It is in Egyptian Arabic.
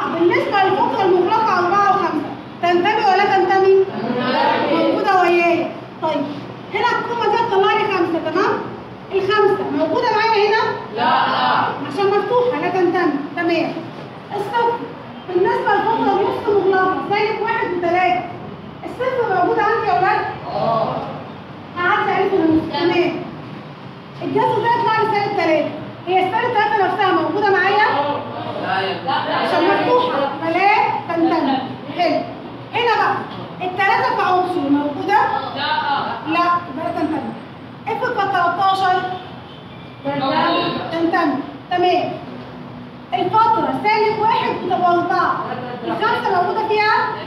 بالنسبة للفترة المغلقة أربعة وخمسة تنتمي ولا تنتمي؟ موجودة ويايا طيب هنا القمة دي هتطلع لي خمسة تمام؟ الخمسة موجودة معايا هنا؟ لا عشان مفتوحة لا تنتمي تمام الصفر بالنسبة للفترة نص مغلقة سالب واحد وثلاثة الصفر موجود عندي يا ولاد؟ اه هعدي عليه في النص تمام الجذر ده يطلع لي سالب ثلاثة هي السالب ثلاثة نفسها موجودة معايا؟ لا عشان مفتوحة فلا تنتمي حلو هنا بقى الثلاثة كعنصر موجودة؟ لا يبقى لا تنتمي افرض كانت 13 تنتمي تمام الفترة سالب واحد بتبقى أربعة الخمسة موجودة فيها؟